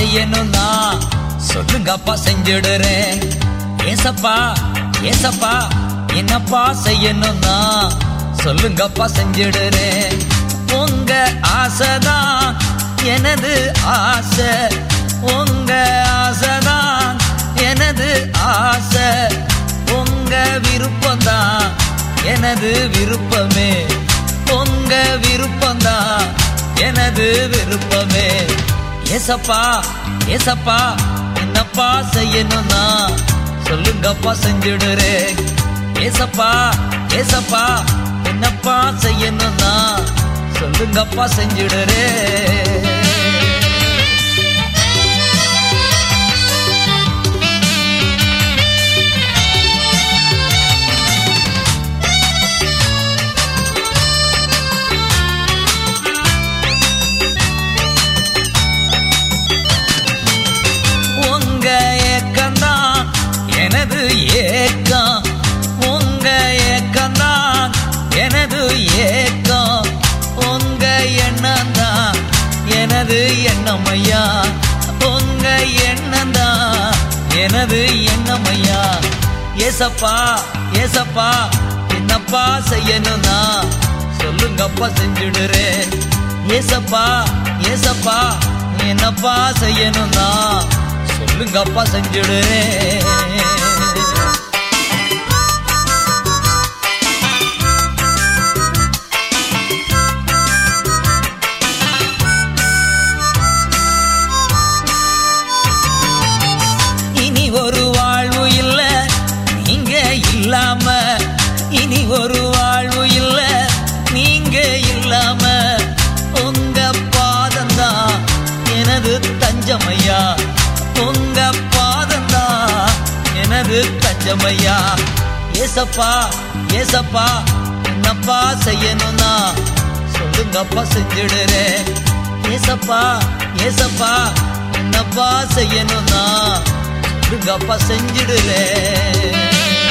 செய்யணும்னா சொல்லுங்கப்பா செஞ்சிடுறேன் ஏசப்பா ஏசப்பா என்னப்பா செய்யணும்னா சொல்லுங்கப்பா செஞ்சிடுறேன் உங்க ஆசைதான் எனது ஆசை உங்க ஆசைதான் எனது ஆசை உங்க விருப்பம்தான் எனது விருப்பமே உங்க விருப்பம்தான் எனது விருப்பமே ஏசப்பா ஏசப்பா என்னப்பா செய்யணும்னா சொல்லுங்கப்பா செஞ்சிடுறேன் ஏசப்பா ஏசப்பா என்னப்பா செய்யணும்னா சொல்லுங்கப்பா செஞ்சிடுறேன் உங்க ஏக்கம்தான் எனது ஏக்கம் உங்க ஏக்கம்தான் எனது ஏக்கம் உங்க எண்ணம் தான் எனது எண்ணம் ஐயா உங்க எண்ணம் தான் எனது எண்ணம் ஐயா ஏசப்பா ஏசப்பா என்னப்பா செய்யணும்னா சொல்லுங்கப்பா செஞ்சுடுறேன் ஏசப்பா ஏசப்பா என்னப்பா செய்யணும்னா சொல்லுங்கப்பா செஞ்சுடுறேன் இனி ஒரு வாழ்வு இல்ல நீங்க இல்லாம இனி ஒரு வாழ்வு இல்ல நீங்க இல்லாம உங்க பாதம்தான் எனது தஞ்சமையா உங்க பாதம்தான் எனது தஞ்சமையா ஏசப்பா ஏசப்பா என்னப்பா செய்யணும்னா சொல்லுங்கப்பா செஞ்சிடுறேன் ஏசப்பா ஏசப்பா என்னப்பா செய்யணும்னா சொல்லுங்கப்பா செஞ்சிடுறேன்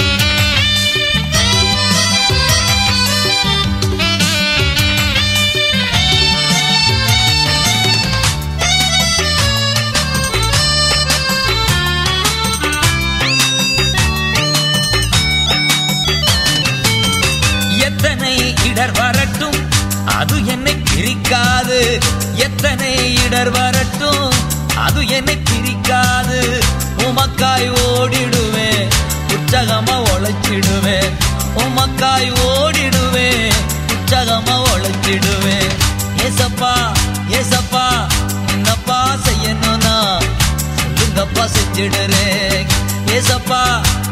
எத்தனை இடர் வரட்டும் அது என்னை பிரிக்காது எத்தனை இடர் வரட்டும் அது என்னை பிரிக்காது உமக்காய் ஓடிடுவேன் உற்சாகமா உழைச்சிடுவேன் உமக்காய் ஓடிடுவேன் உற்சாகமா உழைச்சிடுவேன் ஏசப்பா ஏசப்பா என்னப்பா செய்யணும்னா சொல்லுங்கப்பா செஞ்சிடுறேன் ஏசப்பா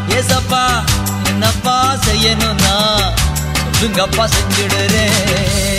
ஏசப்பா என்னப்பா செய்யணும்னா சொல்லுங்கப்பா செஞ்சிடுறேன்